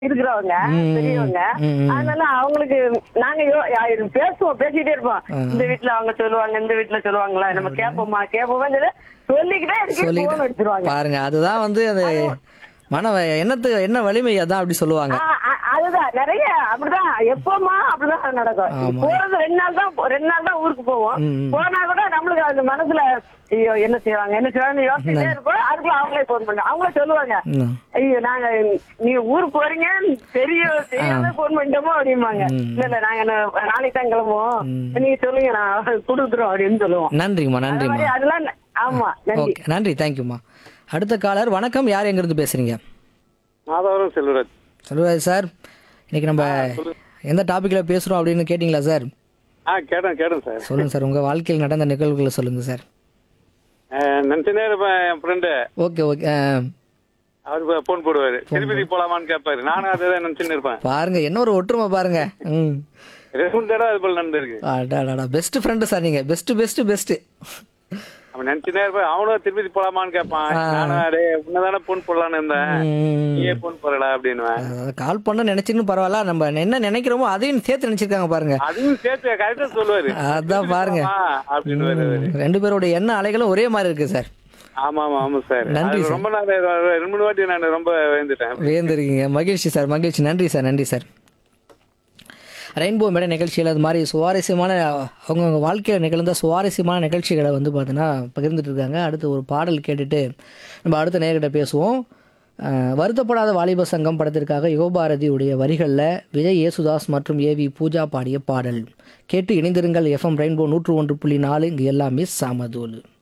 இருக்கிறவங்க ம், பெரியவங்க ம், ம். அதனால அவங்களுக்கு நாங்க யோ- யா- இது பேசுவோம் பேசிட்டே இருப்போம் ஆ. இந்த வீட்டுல அவங்க சொல்லுவாங்க இந்த வீட்டுல சொல்லுவாங்களா நம்ம கேட்போமா கேட்போமா சொல்லிக்கிட்டே இருக்கு சொல்லி போன் வச்சிருவாங்க பாருங்க அதுதான் வந்து அந்த மன வ- எண்ணத்து என்ன வலிமை அதான் அப்படி சொல்லுவாங்க ஆ, ஆ, அதுதான் நிறைய அப்படிதான் எப்பமா அப்படிதான் நடக்கும் ஆமா. போறது ரெண்டு நாள் தான் ரெண்டு நாள் தான் ஊருக்கு போவோம் ம், ம். போனா கூட நம்மளுக்கு அந்த மனசுல ஐயோ என்ன செய்வாங்க என்ன செய்வாங்க யோசிச்சுட்டே இருப்போம் அதுக்குள்ள அவங்களே போன் பண்ண அவங்களே சொல்லுவாங்க ம். ஐயோ நாங்க நீங்க ஊருக்கு போறீங்க தெரிய தெரியாம போன் பண்ணிட்டோமோ அப்படிம்பாங்க ம். இல்ல இல்ல நாங்க நா- நாளைக்கு தான் கிளம்புவோம் ம். நீங்க சொல்லுங்க நான் கொடுத்துறோம் அப்படின்னு சொல்லுவோம் நன்றிங்கம்மா அது நன்றிம்மா மாதிரி அதெல்லாம் ந- ஆமா நன்றி ஓகே நன்றி தேங்க்யூம்மா அடுத்த காலர் வணக்கம் யார் எங்கிருந்து பேசுறீங்க மாதவரம் செல்வராஜ் சொல்லுவாரு சார் இன்னைக்கு நம்ம எந்த டாபிக்ல பேசுறோம் அப்படின்னு கேட்டிங்களா சார் ஆ கேட்டேன் கேட்டேன் சார் சொல்லுங்க சார் உங்க வாழ்க்கையில் நடந்த நிகழ்வுகளை சொல்லுங்க சார் நினச்சினே இருப்பேன் என் ஃப்ரெண்டு ஓகே ஓகே அவர் ஃபோன் போடுவாரு திருப்பதி போலாமான்னு கேட்பாரு நானும் அதை தான் நினச்சின்னு இருப்பேன் பாருங்க என்ன ஒரு ஒற்றுமை பாருங்க ம் ரெண்டு மூணு தடவை அது போல நடந்திருக்கு அடாடாடா பெஸ்ட் ஃப்ரெண்டு சார் நீங்க பெஸ்ட் பெஸ்ட் பெஸ்ட் அவன் நினச்சினே இருப்பேன் அவனும் திருப்பதி போலாமான்னு கேட்பான் நானும் அடே உன்னதானே ஃபோன் போடலான்னு இருந்தேன் நீயே ஃபோன் போடல அப்படின்னுவேன் கால் பண்ண நினைச்சுன்னு பரவாயில்ல நம்ம என்ன நினைக்கிறோமோ அதையும் சேர்த்து நினைச்சிருக்காங்க பாருங்க அதுவும் சேர்த்து கரெக்டா சொல்லுவாரு அதான் பாருங்க ஆமா அப்படின்னு வருவாரு ரெண்டு பேரோட எண்ண அலைகளும் ஒரே மாதிரி இருக்கு சார் ஆமா ஆமா ஆமா சார் நன்றி அது சார். ரொம்ப நாள் ரெண்டு மூணு வாட்டி நான் ரொம்ப வேந்துட்டேன் வேந்திருக்கீங்க மகிழ்ச்சி சார் மகிழ்ச்சி நன்றி சார் நன்றி சார் ரெயின்போ மேடை நிகழ்ச்சியில் அது மாதிரி சுவாரஸ்யமான அவங்கவுங்க வாழ்க்கையில் நிகழ்ந்த சுவாரஸ்யமான நிகழ்ச்சிகளை வந்து பார்த்தீங்கன்னா பகிர்ந்துட்டு இருக்காங்க அடுத்து ஒரு பாடல் கேட்டுட்டு நம்ம அடுத்த நேர்கிட்ட பேசுவோம் அஹ், வருத்தப்படாத வாலிப சங்கம் படத்திற்காக யுகபாரதியுடைய வரிகளில் விஜய் யேசுதாஸ் மற்றும் ஏவி பூஜா பாடிய பாடல் கேட்டு இணைந்திருங்கள் எஃப்எம் ரெயின்போ நூற்று ஒன்று புள்ளி நாலு இங்கு எல்லாமே சாமதூள்